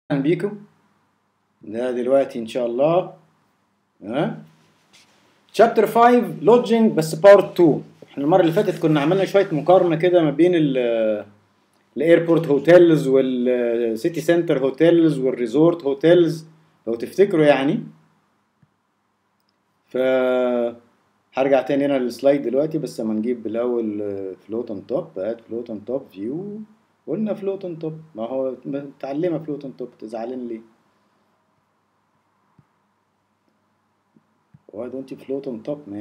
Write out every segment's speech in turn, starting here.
اهلا بيكم ده دلوقتي ان شاء الله ها شابتر 5 لودجينج بس بارت 2 احنا المره اللي فاتت كنا عملنا شويه مقارنه كده ما بين ال الايربورت هوتيلز والسيتي سنتر هوتيلز والريزورت هوتيلز لو تفتكروا يعني ف هرجع تاني هنا للسلايد دلوقتي بس اما نجيب الاول فلوت اون توب اد فلوت اون توب فيو قلنا فلوت اون توب ما هو متعلمه فلوت اون توب تزعلين ليه why don't you float on top man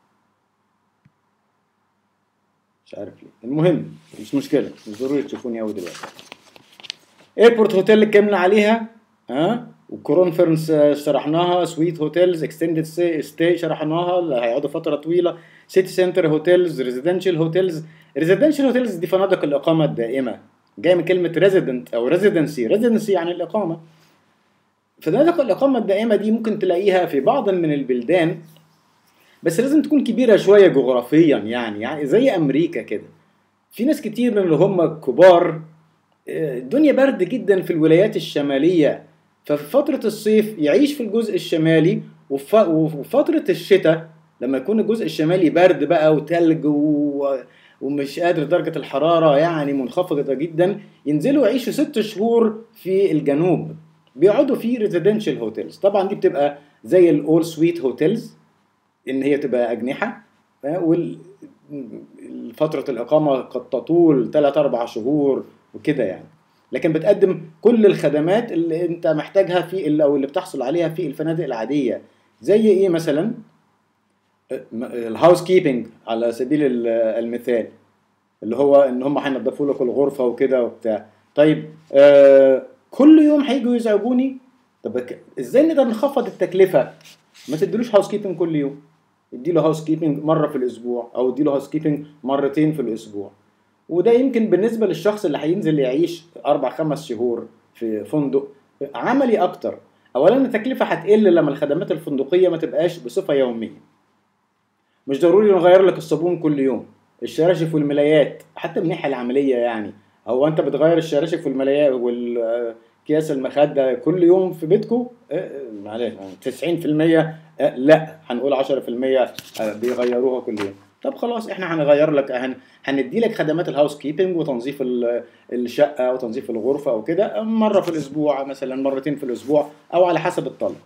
مش عارف ليه المهم مش مشكلة مش ضروري تشوفوني أوي دلوقتي ايربورت هوتيل اللي اتكلمنا عليها ها وكونفرنس شرحناها سويت هوتيلز اكستندد ستاي شرحناها اللي هيقعدوا فترة طويلة سيتي سنتر هوتيلز ريزيدنشال هوتيلز ريزيدنشال هوتيلز دي فنادق الإقامة الدائمة جاية من كلمة ريزيدنت أو ريزيدنسي ريزيدنسي يعني الإقامة فنادق الإقامة الدائمة دي ممكن تلاقيها في بعض من البلدان بس لازم تكون كبيرة شوية جغرافيا يعني يعني زي أمريكا كده في ناس كتير من اللي هم كبار الدنيا برد جدا في الولايات الشمالية ففي فترة الصيف يعيش في الجزء الشمالي وفترة الشتاء لما يكون الجزء الشمالي برد بقى وتلج و... ومش قادر درجة الحرارة يعني منخفضة جدا ينزلوا يعيشوا ست شهور في الجنوب بيقعدوا في ريزيدنشال هوتيلز طبعا دي بتبقى زي الاول سويت هوتيلز ان هي تبقى اجنحه وفتره الاقامه قد تطول 3 4 شهور وكده يعني لكن بتقدم كل الخدمات اللي انت محتاجها في او اللي بتحصل عليها في الفنادق العاديه زي ايه مثلا الهاوس كيبنج على سبيل المثال اللي هو ان هم هينضفوا لك الغرفه وكده وبتاع طيب آه كل يوم هيجوا يزعجوني طب ازاي نقدر نخفض التكلفه ما تديلوش هاوس كيبنج كل يوم اديله هاوس كيبنج مره في الاسبوع او اديله هاوس كيبنج مرتين في الاسبوع وده يمكن بالنسبه للشخص اللي هينزل يعيش اربع خمس شهور في فندق عملي اكتر اولا التكلفه هتقل لما الخدمات الفندقيه ما تبقاش بصفه يوميه مش ضروري نغير لك الصابون كل يوم الشراشف والملايات حتى من الناحيه العمليه يعني هو انت بتغير الشراشف والملايات والكياس المخده كل يوم في بيتكم معلش 90% لا هنقول 10% بيغيروها كل يوم طب خلاص احنا هنغير لك هن... هندي لك خدمات الهاوس كيبنج وتنظيف الشقه وتنظيف الغرفه او كده مره في الاسبوع مثلا مرتين في الاسبوع او على حسب الطلب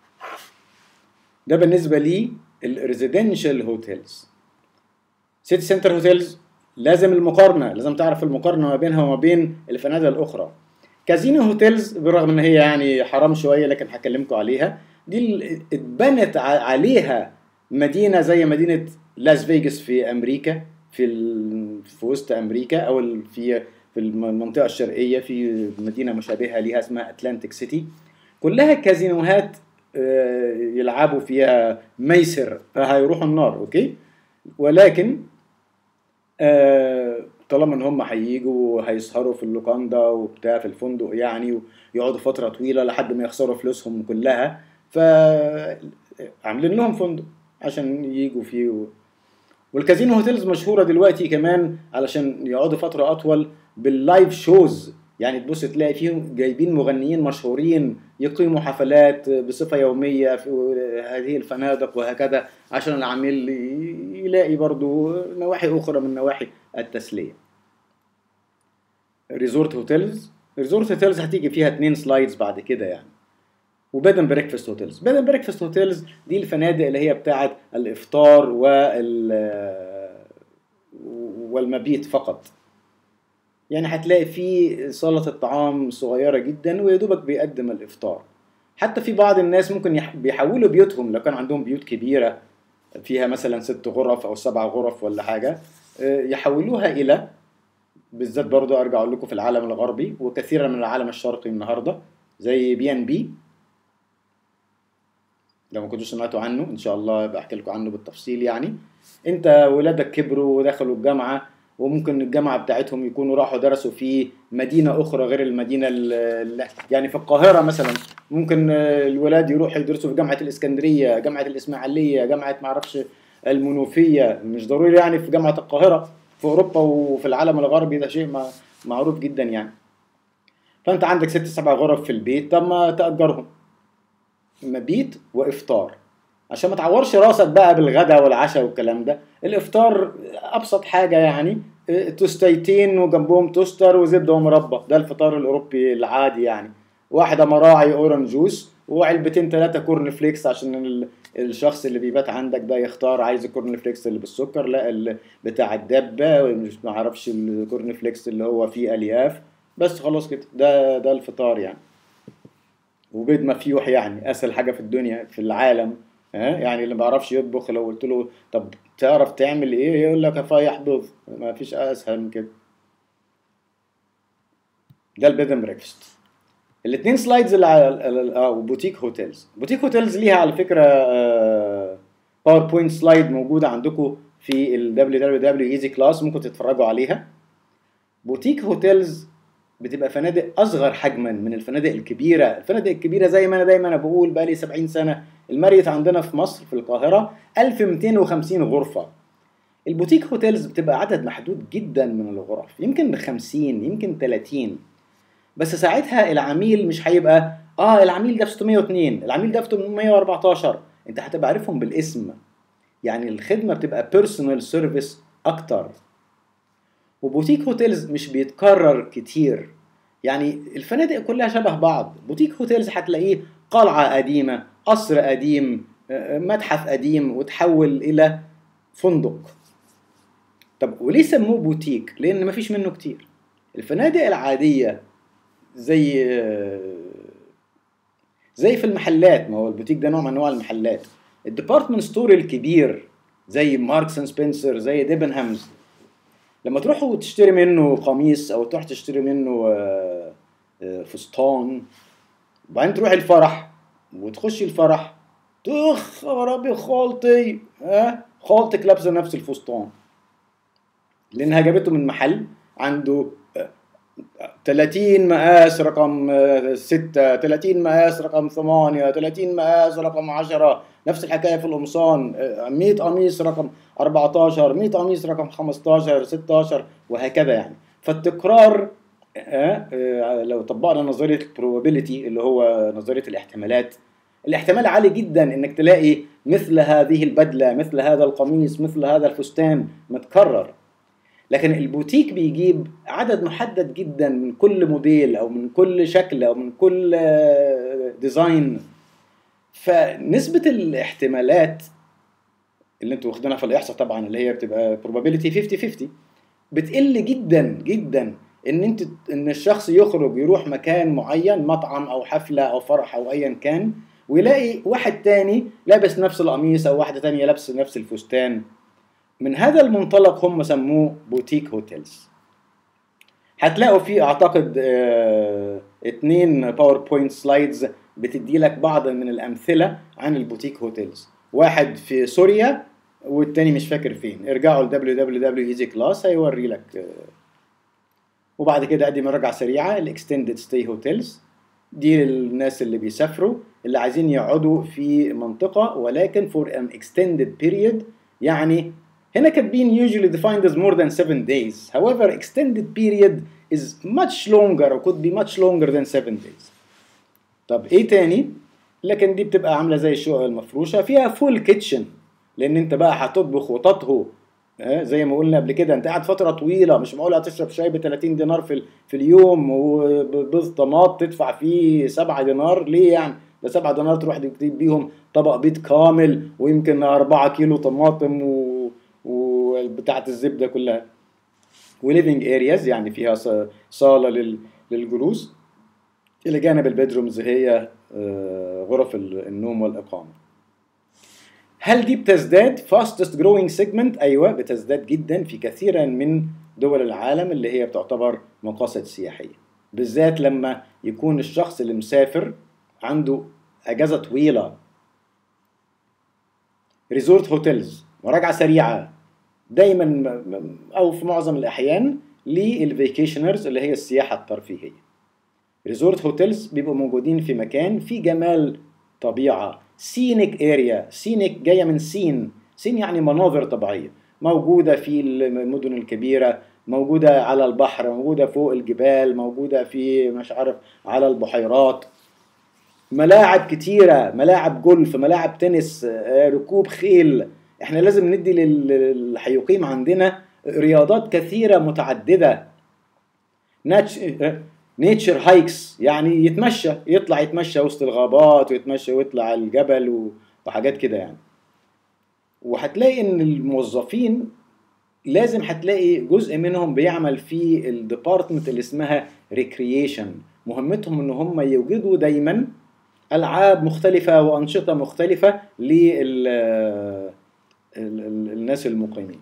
ده بالنسبه لي الريزيدنشال هوتيلز سيتي سنتر هوتيلز لازم المقارنة لازم تعرف المقارنة ما بينها وما بين الفنادق الأخرى كازينو هوتيلز بالرغم ان هي يعني حرام شوية لكن هكلمكم عليها دي اتبنت عليها مدينة زي مدينة لاس فيجاس في أمريكا في ال... في وسط أمريكا أو في في المنطقة الشرقية في مدينة مشابهة ليها اسمها أتلانتيك سيتي كلها كازينوهات يلعبوا فيها ميسر فهيروحوا النار أوكي ولكن آه طالما ان هم هيجوا هيسهروا في اللوكاندا وبتاع في الفندق يعني ويقعدوا فتره طويله لحد ما يخسروا فلوسهم كلها ف عاملين لهم فندق عشان يجوا فيه و... والكازينو هوتيلز مشهوره دلوقتي كمان علشان يقعدوا فتره اطول باللايف شوز يعني تبص تلاقي فيهم جايبين مغنيين مشهورين يقيموا حفلات بصفة يومية في هذه الفنادق وهكذا عشان العميل يلاقي برضو نواحي أخرى من نواحي التسلية ريزورت هوتيلز ريزورت هوتيلز هتيجي فيها اتنين سلايدز بعد كده يعني وبيد اند بريكفاست هوتيلز بيد اند بريكفاست هوتيلز دي الفنادق اللي هي بتاعه الافطار وال والمبيت فقط يعني هتلاقي في صالة الطعام صغيرة جدا ويدوبك بيقدم الإفطار حتى في بعض الناس ممكن بيحولوا بيوتهم لو كان عندهم بيوت كبيرة فيها مثلا ست غرف أو سبع غرف ولا حاجة يحولوها إلى بالذات برضو أرجع أقول لكم في العالم الغربي وكثيرا من العالم الشرقي النهاردة زي بي ان بي لو ما كنتوش سمعتوا عنه إن شاء الله بحكي لكم عنه بالتفصيل يعني أنت ولادك كبروا ودخلوا الجامعة وممكن الجامعه بتاعتهم يكونوا راحوا درسوا في مدينه اخرى غير المدينه اللي يعني في القاهره مثلا ممكن الولاد يروحوا يدرسوا في جامعه الاسكندريه جامعه الاسماعيليه جامعه معرفش المنوفيه مش ضروري يعني في جامعه القاهره في اوروبا وفي العالم الغربي ده شيء معروف جدا يعني فانت عندك ست سبع غرف في البيت طب ما تاجرهم مبيت وافطار عشان ما تعورش راسك بقى بالغداء والعشاء والكلام ده الافطار ابسط حاجه يعني اه، توستيتين وجنبهم توستر وزبده ومربى ده الفطار الاوروبي العادي يعني واحده مراعي اورنج جوس وعلبتين ثلاثه كورن فليكس عشان ال- الشخص اللي بيبات عندك ده يختار عايز الكورن فليكس اللي بالسكر لا ال- بتاع الدبه مش ما اعرفش الكورن فليكس اللي هو فيه الياف بس خلاص كده ده ده الفطار يعني وبيض مفيوح يعني اسهل حاجه في الدنيا في العالم ها يعني اللي ما بيعرفش يطبخ لو قلت له طب تعرف تعمل ايه يقول لك افيح بيض ما فيش اسهل من كده ده البيد اند بريكفاست الاثنين سلايدز اللي على ال- ال- اه وبوتيك هوتيلز بوتيك هوتيلز ليها على فكره باوربوينت سلايد موجوده عندكم في ال www easy class ممكن تتفرجوا عليها بوتيك هوتيلز بتبقى فنادق اصغر حجما من الفنادق الكبيره الفنادق الكبيره زي ما انا دايما بقول بقى لي 70 سنه الماريوت عندنا في مصر في القاهره 1250 غرفه البوتيك هوتيلز بتبقى عدد محدود جدا من الغرف يمكن 50 يمكن 30 بس ساعتها العميل مش هيبقى اه العميل ده في 602 العميل ده في 814 انت هتبقى عارفهم بالاسم يعني الخدمه بتبقى بيرسونال سيرفيس اكتر وبوتيك هوتيلز مش بيتكرر كتير يعني الفنادق كلها شبه بعض بوتيك هوتيلز هتلاقيه قلعة قديمة قصر قديم آه، متحف قديم وتحول إلى فندق طب وليه سموه بوتيك؟ لأن مفيش منه كتير الفنادق العادية زي آه، زي في المحلات ما هو البوتيك ده نوع من انواع المحلات الديبارتمنت ستور الكبير زي ماركس اند سبنسر زي ديبنهامز لما تروحوا تشتري منه قميص او تروح تشتري منه آه، آه، فستان وبعدين تروح الفرح وتخشي الفرح تخ يا ربي خالتي ها خالتك لابسه نفس الفستان لانها جابته من محل عنده آه، 30 مقاس رقم 6 30 مقاس رقم 8 30 مقاس رقم 10 نفس الحكايه في القمصان آه، 100 قميص رقم 14 100 قميص رقم 15 16 وهكذا يعني فالتكرار آه، آه، لو طبقنا نظريه البروبابيلتي اللي هو نظريه الاحتمالات الاحتمال عالي جدا انك تلاقي مثل هذه البدله مثل هذا القميص مثل هذا الفستان متكرر لكن البوتيك بيجيب عدد محدد جدا من كل موديل او من كل شكل او من كل آه، ديزاين فنسبة الاحتمالات اللي انتوا واخدينها في الاحصاء طبعا اللي هي بتبقى probability 50 50 بتقل جدا جدا ان انت ان الشخص يخرج يروح مكان معين مطعم او حفلة او فرح او ايا كان ويلاقي واحد تاني لابس نفس القميص او واحدة تانية لابس نفس الفستان من هذا المنطلق هم سموه بوتيك هوتيلز هتلاقوا فيه اعتقد آه، اتنين باوربوينت سلايدز بتدي لك بعض من الامثله عن البوتيك هوتيلز واحد في سوريا والتاني مش فاكر فين ارجعوا ل www easy class هيوري لك آه. وبعد كده ادي مراجعه سريعه الاكستندد ستي هوتيلز دي للناس اللي بيسافروا اللي عايزين يقعدوا في منطقه ولكن for an extended period يعني هنا كاتبين usually defined as more than 7 days however extended period is much longer or could be much longer than 7 days طب ايه تاني لكن دي بتبقى عامله زي الشقق المفروشه فيها فول كيتشن لان انت بقى هتطبخ وتطهو ها، زي ما قلنا قبل كده انت قاعد فتره طويله مش معقول هتشرب شاي ب 30 دينار في ال- في اليوم وبيض طماط تدفع فيه 7 دينار ليه يعني ده 7 دينار تروح تجيب بيهم طبق بيض كامل ويمكن 4 كيلو طماطم و... وبتاعه الزبده كلها وليفنج ارياز يعني فيها ص- صاله لل... للجلوس الى جانب البيدرومز هي آه، غرف ال- النوم والاقامه هل دي بتزداد fastest growing segment ايوه بتزداد جدا في كثيرا من دول العالم اللي هي بتعتبر مقاصد سياحيه بالذات لما يكون الشخص اللي مسافر عنده اجازه طويله ريزورت هوتيلز مراجعه سريعه دايما م- م- او في معظم الاحيان للفيكيشنرز اللي هي السياحه الترفيهيه ريزورت هوتيلز بيبقوا موجودين في مكان فيه جمال طبيعه سينيك اريا سينيك جايه من سين سين يعني مناظر طبيعيه موجوده في المدن الكبيره موجودة على البحر موجودة فوق الجبال موجودة في مش عارف على البحيرات ملاعب كتيرة ملاعب جولف ملاعب تنس آه، ركوب خيل احنا لازم ندي للي هيقيم عندنا رياضات كثيرة متعددة نيتشر هايكس يعني يتمشى يطلع يتمشى وسط الغابات ويتمشى ويطلع الجبل وحاجات كده يعني وهتلاقي ان الموظفين لازم هتلاقي جزء منهم بيعمل في الديبارتمنت اللي اسمها ريكرييشن مهمتهم ان هم يوجدوا دايما العاب مختلفه وانشطه مختلفه للناس المقيمين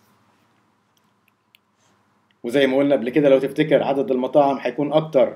وزي ما قلنا قبل كده لو تفتكر عدد المطاعم هيكون اكتر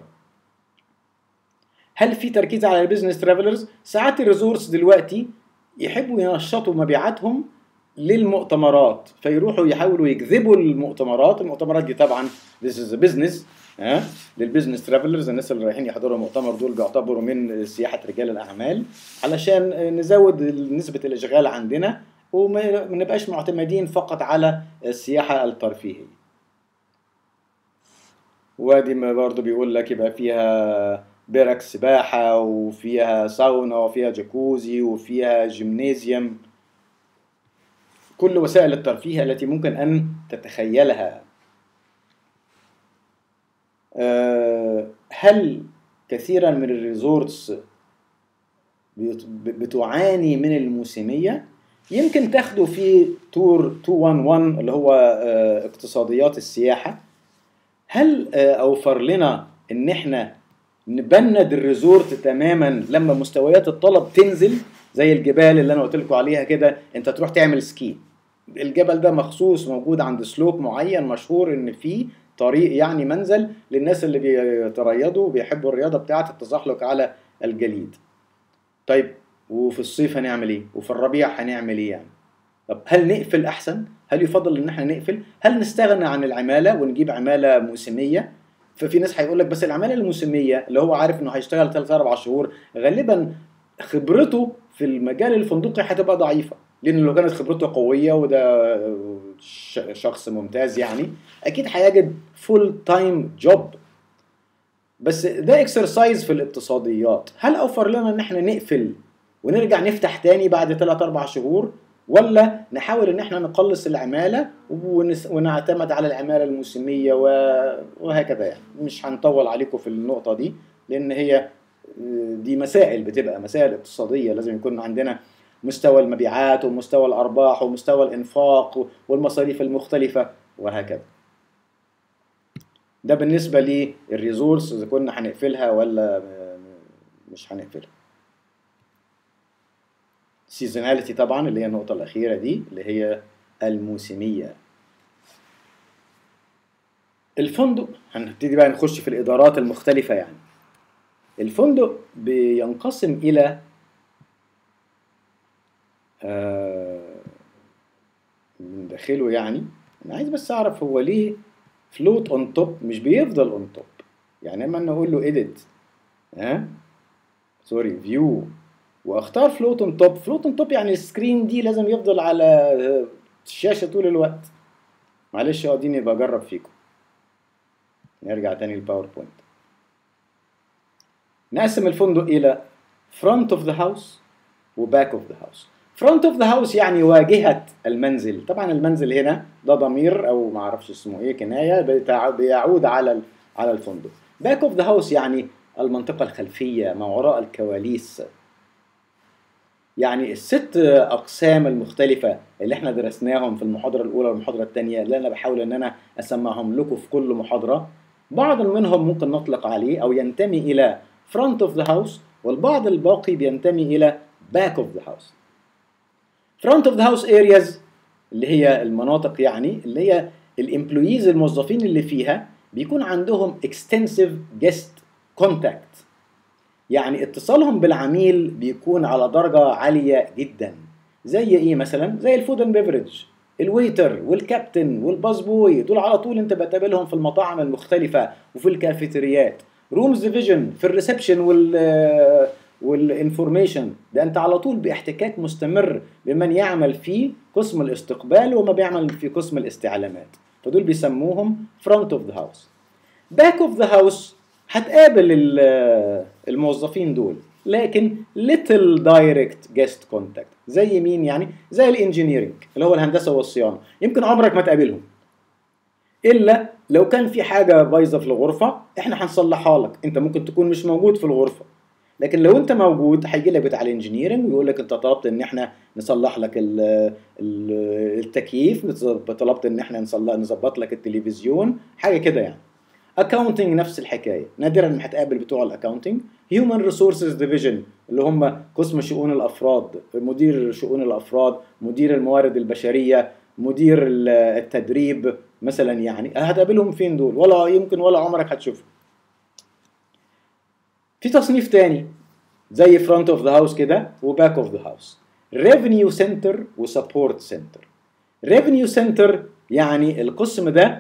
هل في تركيز على البيزنس ترافلرز ساعات الريزورس دلوقتي يحبوا ينشطوا مبيعاتهم للمؤتمرات فيروحوا يحاولوا يجذبوا المؤتمرات المؤتمرات دي طبعا this is a business ها للبيزنس ترافلرز الناس اللي رايحين يحضروا المؤتمر دول بيعتبروا من سياحه رجال الاعمال علشان نزود نسبه الاشغال عندنا وما نبقاش معتمدين فقط على السياحه الترفيهيه وادي ما برضه بيقول لك يبقى فيها برك سباحة وفيها ساونا وفيها جاكوزي وفيها جيمنازيوم كل وسائل الترفيه التي ممكن أن تتخيلها آه، هل كثيرا من الريزورتس بتعاني من الموسمية يمكن تاخده في تور 211 اللي هو آه، اقتصاديات السياحة هل آه، اوفر لنا ان احنا نبند الريزورت تماما لما مستويات الطلب تنزل زي الجبال اللي انا قلت لكم عليها كده انت تروح تعمل سكي الجبل ده مخصوص موجود عند سلوب معين مشهور ان فيه طريق يعني منزل للناس اللي بيتريضوا وبيحبوا الرياضه بتاعه التزحلق على الجليد طيب وفي الصيف هنعمل ايه وفي الربيع هنعمل ايه يعني طب هل نقفل احسن هل يفضل ان احنا نقفل هل نستغنى عن العماله ونجيب عماله موسميه ففي ناس هيقول لك بس العماله الموسميه اللي هو عارف انه هيشتغل 3 4 شهور غالبا خبرته في المجال الفندقي هتبقى ضعيفه لان لو كانت خبرته قويه وده شخص ممتاز يعني اكيد هيجد فول تايم جوب بس ده اكسرسايز في الاقتصاديات هل اوفر لنا ان احنا نقفل ونرجع نفتح تاني بعد 3 4 شهور ولا نحاول ان احنا نقلص العماله ونعتمد على العماله الموسميه وهكذا يعني مش هنطول عليكم في النقطه دي لان هي دي مسائل بتبقى مسائل اقتصاديه لازم يكون عندنا مستوى المبيعات ومستوى الارباح ومستوى الانفاق والمصاريف المختلفه وهكذا ده بالنسبه للريزورس اذا كنا هنقفلها ولا مش هنقفلها سيزوناليتي طبعا اللي هي النقطة الأخيرة دي اللي هي الموسمية الفندق هنبتدي بقى نخش في الإدارات المختلفة يعني الفندق بينقسم إلى آه من داخله يعني أنا عايز بس أعرف هو ليه فلوت اون توب مش بيفضل اون توب يعني اما انا اقول له اديت ها سوري فيو واختار فلوت اون توب فلوت اون توب يعني السكرين دي لازم يفضل على الشاشه طول الوقت معلش اديني بجرب فيكم نرجع تاني للباوربوينت نقسم الفندق الى فرونت اوف ذا هاوس وباك اوف ذا هاوس فرونت اوف ذا هاوس يعني واجهه المنزل طبعا المنزل هنا ده ضمير او ما اعرفش اسمه ايه كنايه بيعود على على الفندق باك اوف ذا هاوس يعني المنطقه الخلفيه ما وراء الكواليس يعني الست اقسام المختلفه اللي احنا درسناهم في المحاضره الاولى والمحاضره الثانيه اللي انا بحاول ان انا اسمعهم لكم في كل محاضره بعض منهم ممكن نطلق عليه او ينتمي الى front of the house والبعض الباقي بينتمي الى back of the house front of the house areas اللي هي المناطق يعني اللي هي الامبلويز الموظفين اللي فيها بيكون عندهم extensive guest contact يعني اتصالهم بالعميل بيكون على درجة عالية جدا زي ايه مثلا زي الفود اند بيفرج الويتر والكابتن والباز بوي دول على طول انت بتقابلهم في المطاعم المختلفة وفي الكافيتريات رومز ديفيجن في الريسبشن وال والانفورميشن ده انت على طول باحتكاك مستمر بمن يعمل في قسم الاستقبال وما بيعمل في قسم الاستعلامات فدول بيسموهم فرونت اوف ذا هاوس باك اوف ذا هاوس هتقابل ال- الموظفين دول لكن little direct guest contact زي مين يعني زي الانجينيرنج اللي هو الهندسه والصيانه يمكن عمرك ما تقابلهم الا لو كان في حاجه بايظه في الغرفه احنا هنصلحها لك انت ممكن تكون مش موجود في الغرفه لكن لو انت موجود هيجي لك بتاع الانجينيرنج ويقول لك انت طلبت ان احنا نصلح لك ال ال التكييف طلبت ان احنا نصلح نظبط لك التلفزيون حاجه كده يعني اكاونتنج نفس الحكايه نادرا ما هتقابل بتوع الاكاونتنج هيومن ريسورسز ديفيجن اللي هم قسم شؤون الافراد مدير شؤون الافراد مدير الموارد البشريه مدير ال- التدريب مثلا يعني هتقابلهم فين دول ولا يمكن ولا عمرك هتشوفهم في تصنيف تاني زي فرونت اوف ذا هاوس كده وباك اوف ذا هاوس ريفينيو سنتر وسبورت سنتر ريفينيو سنتر يعني القسم ده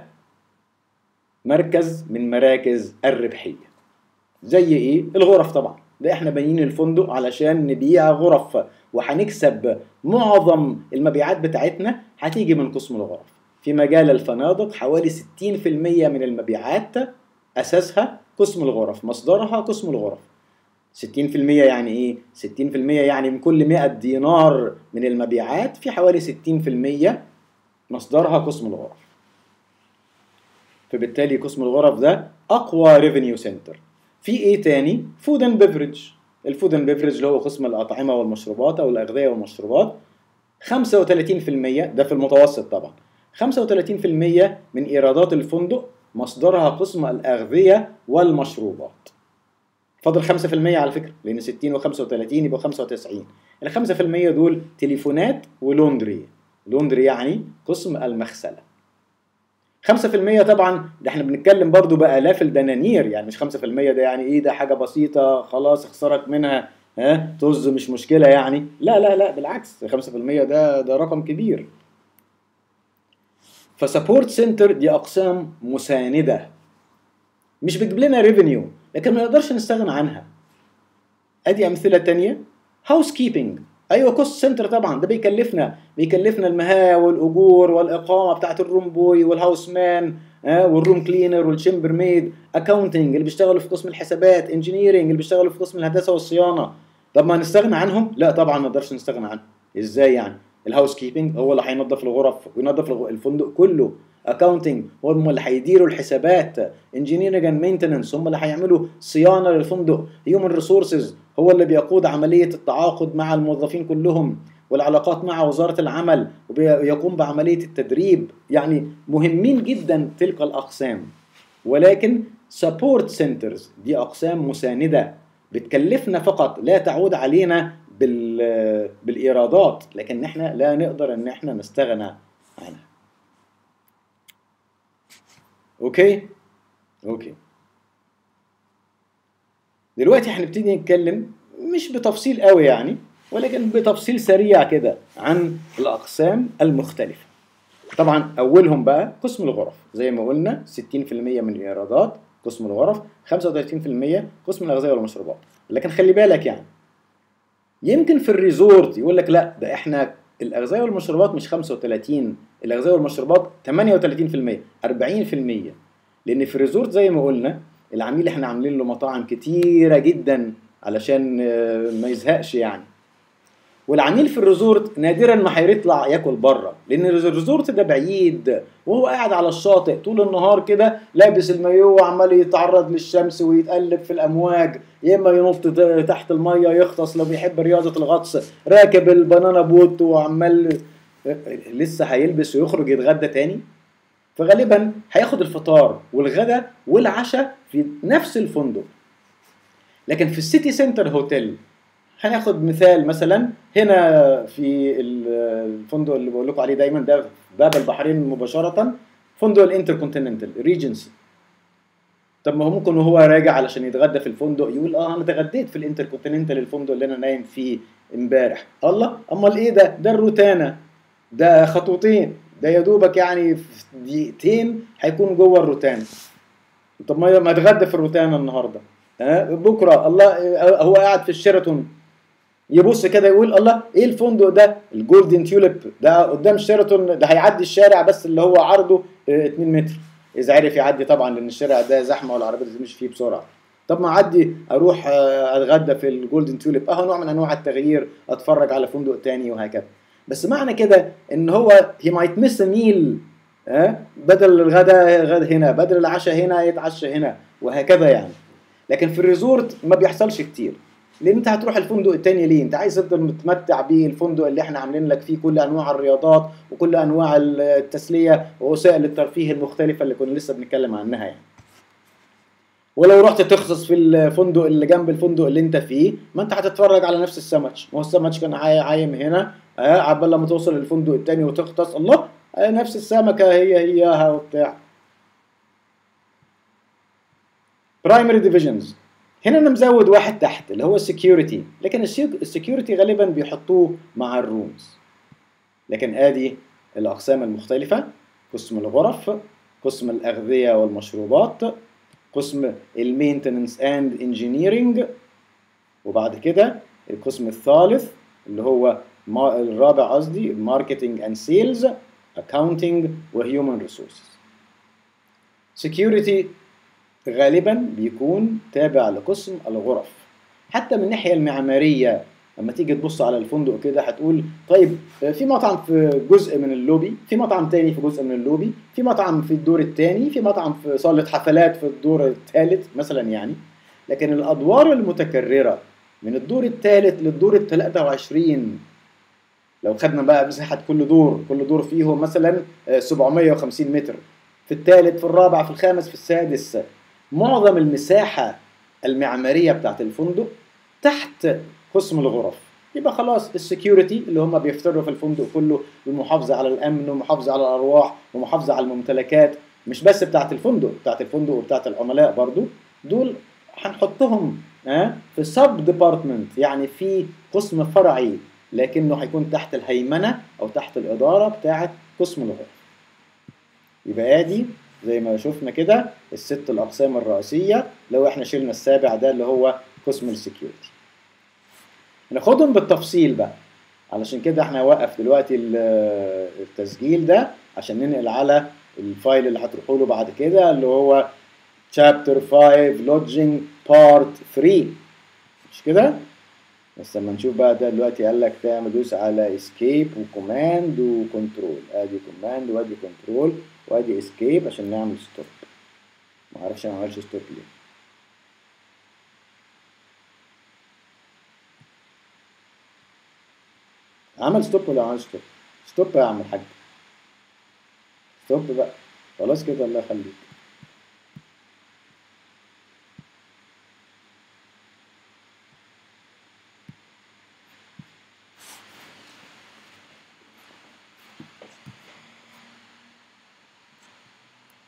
مركز من مراكز الربحيه زي ايه الغرف طبعا ده احنا بانيين الفندق علشان نبيع غرف وهنكسب معظم المبيعات بتاعتنا هتيجي من قسم الغرف في مجال الفنادق حوالي 60% من المبيعات اساسها قسم الغرف مصدرها قسم الغرف 60% يعني ايه 60% يعني من كل 100 دينار من المبيعات في حوالي 60% مصدرها قسم الغرف فبالتالي قسم الغرف ده اقوى ريفينيو سنتر في ايه تاني فود اند بيفرج الفود اند بيفرج اللي هو قسم الاطعمه والمشروبات او الاغذيه والمشروبات 35% ده في المتوسط طبعا 35% من ايرادات الفندق مصدرها قسم الاغذيه والمشروبات فاضل 5% على فكره لان 60 و35 يبقى 95 ال 5% دول تليفونات ولوندري لوندري يعني قسم المغسله 5% طبعا ده احنا بنتكلم برضو بآلاف الدنانير يعني مش 5% ده يعني ايه ده حاجة بسيطة خلاص اخسرك منها ها طز مش مشكلة يعني لا لا لا بالعكس 5% ده ده رقم كبير فسبورت سنتر دي اقسام مساندة مش بتجيب لنا ريفينيو لكن ما نقدرش نستغنى عنها ادي امثلة تانية هاوس كيبنج ايوه كوست سنتر طبعا ده بيكلفنا بيكلفنا المها والاجور والاقامه بتاعت الروم بوي والهاوس مان آه والروم كلينر والشمبر ميد اكاونتنج اللي بيشتغلوا في قسم الحسابات انجينيرنج اللي بيشتغلوا في قسم الهندسه والصيانه طب ما نستغنى عنهم لا طبعا ما نقدرش نستغنى عنهم ازاي يعني الهاوس كيبنج هو اللي هينظف الغرف وينظف الفندق كله اكاونتنج هم اللي هيديروا الحسابات انجينيرنج اند مينتننس هم اللي هيعملوا صيانه للفندق هيومن ريسورسز هو اللي بيقود عمليه التعاقد مع الموظفين كلهم والعلاقات مع وزاره العمل ويقوم بعمليه التدريب يعني مهمين جدا تلك الاقسام ولكن سبورت سنترز دي اقسام مسانده بتكلفنا فقط لا تعود علينا بال بالايرادات لكن احنا لا نقدر ان احنا نستغنى عنها اوكي اوكي دلوقتي هنبتدي نتكلم مش بتفصيل قوي يعني ولكن بتفصيل سريع كده عن الاقسام المختلفه طبعا اولهم بقى قسم الغرف زي ما قلنا 60% من الايرادات قسم الغرف 35% قسم الاغذيه والمشروبات لكن خلي بالك يعني يمكن في الريزورت يقول لك لا ده احنا الاغذيه والمشروبات مش 35 الاغذيه والمشروبات 38% 40% لان في الريزورت زي ما قلنا العميل احنا عاملين له مطاعم كتيره جدا علشان ما يزهقش يعني والعميل في الريزورت نادرا ما هيطلع ياكل بره لان الريزورت ده بعيد وهو قاعد على الشاطئ طول النهار كده لابس المايو وعمال يتعرض للشمس ويتقلب في الامواج يا اما ينط تحت الميه يغطس لو بيحب رياضه الغطس راكب البنانا بوت وعمال لسه هيلبس ويخرج يتغدى تاني فغالبا هياخد الفطار والغدا والعشاء في نفس الفندق لكن في السيتي سنتر هوتيل هناخد مثال مثلا هنا في الفندق اللي بقول لكم عليه دايما ده في باب البحرين مباشره فندق الانتركونتيننتال ريجنسي طب ما هو ممكن وهو راجع علشان يتغدى في الفندق يقول اه انا اتغديت في الانتركونتيننتال الفندق اللي انا نايم فيه امبارح الله امال ايه ده ده الروتانا ده خطوتين ده يا دوبك يعني في دقيقتين هيكون جوه الروتانا طب ما ما اتغدى في الروتانا النهارده ها بكره الله هو قاعد في الشيراتون يبص كده يقول الله ايه الفندق ده الجولدن تيوليب ده قدام شيراتون ده هيعدي الشارع بس اللي هو عرضه 2 متر اذا عرف يعدي طبعا لان الشارع ده زحمه والعربيات تمشي فيه بسرعه طب ما اعدي اروح اتغدى في الجولدن تيوليب اهو نوع من انواع التغيير اتفرج على فندق تاني وهكذا بس معنى كده ان هو هي مايت ميس ميل ها بدل الغداء غدا هنا بدل العشاء هنا يتعشى هنا وهكذا يعني لكن في الريزورت ما بيحصلش كتير لان انت هتروح الفندق التاني ليه انت عايز تفضل متمتع بالفندق اللي احنا عاملين لك فيه كل انواع الرياضات وكل انواع التسليه ووسائل الترفيه المختلفه اللي كنا لسه بنتكلم عنها يعني ولو رحت تخصص في الفندق اللي جنب الفندق اللي انت فيه ما انت هتتفرج على نفس السمك ما هو السمك كان عايم هنا اه عبال لما توصل للفندق التاني وتغطس الله اه نفس السمكه هي هياها وبتاع برايمري ديفيجنز هنا انا مزود واحد تحت اللي هو السكيورتي لكن السكيورتي غالبا بيحطوه مع الرومز لكن ادي الاقسام المختلفه قسم الغرف قسم الاغذيه والمشروبات قسم المينتننس اند انجينيرنج وبعد كده القسم الثالث اللي هو الرابع قصدي ماركتنج اند سيلز اكاونتنج وهيومن ريسورسز سكيورتي غالبا بيكون تابع لقسم الغرف حتى من الناحيه المعماريه لما تيجي تبص على الفندق كده هتقول طيب في مطعم في جزء من اللوبي في مطعم تاني في جزء من اللوبي في مطعم في الدور التاني في مطعم في صالة حفلات في الدور الثالث مثلا يعني لكن الأدوار المتكررة من الدور الثالث للدور ال 23 لو خدنا بقى مساحة كل دور كل دور فيه مثلا 750 متر في الثالث في الرابع في الخامس في السادس معظم المساحة المعمارية بتاعت الفندق تحت قسم الغرف يبقى خلاص السكيورتي اللي هم بيفتروا في الفندق كله المحافظة على الأمن والمحافظة على الأرواح ومحافظة على الممتلكات مش بس بتاعت الفندق بتاعت الفندق وبتاعت العملاء برضو دول هنحطهم ها في سب ديبارتمنت يعني في قسم فرعي لكنه هيكون تحت الهيمنة أو تحت الإدارة بتاعت قسم الغرف يبقى ادي زي ما شفنا كده الست الأقسام الرئيسية لو احنا شلنا السابع ده اللي هو قسم السكيورتي ناخدهم بالتفصيل بقى علشان كده احنا هنوقف دلوقتي التسجيل ده عشان ننقل على الفايل اللي هتروحوا له بعد كده اللي هو chapter 5 lodging part 3 مش كده بس لما نشوف بقى ده دلوقتي قال لك تعمل دوس على escape وكوماند وكنترول ادي كوماند وادي كنترول وادي escape عشان نعمل ستوب ما اعرفش انا ما عملش ستوب ليه عمل ستوب ولا عمل ستوب ستوب يا عم الحاج ستوب بقى خلاص كده الله يخليك